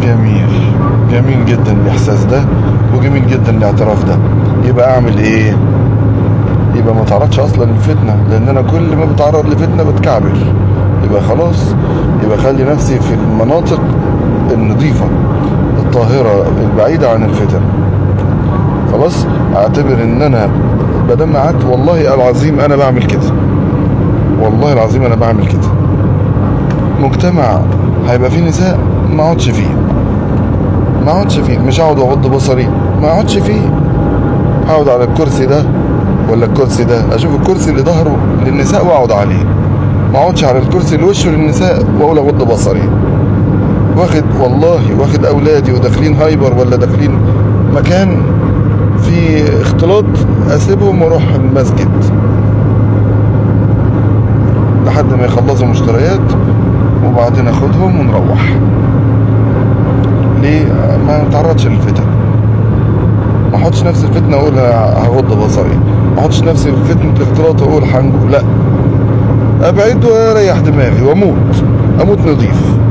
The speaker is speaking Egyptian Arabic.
جميل جميل جدا الاحساس ده وجميل جدا الاعتراف ده يبقى اعمل ايه يبقى ما تعرضش اصلا للفتنه لان انا كل ما بتعرض لفتنه بتكعبل يبقى خلاص يبقى خلي نفسي في المناطق النظيفه الطاهره البعيده عن الفتن خلاص اعتبر ان انا بدل ما قعدت والله العظيم انا بعمل كده والله العظيم انا بعمل كده مجتمع هيبقى فيه نساء ما اقعدش فيه ما اقعدش فيه مش هقعد واغض بصري ما اقعدش فيه هقعد على الكرسي ده ولا الكرسي ده اشوف الكرسي اللي ظهره للنساء واقعد عليه ما اقعدش على الكرسي اللي وشه للنساء واقول اغض بصري واخد والله واخد اولادي وداخلين هايبر ولا داخلين مكان في اختلاط اسيبهم واروح المسجد لحد ما يخلصوا مشتريات وبعدين اخدهم ونروح ليه ما نتعرضش للفتن ما احطش نفسي في فتنه اقول هغض بصري ما احطش نفسي في فتنه الاختلاط واقول هنجو لا ابعد واريح دماغي واموت اموت نظيف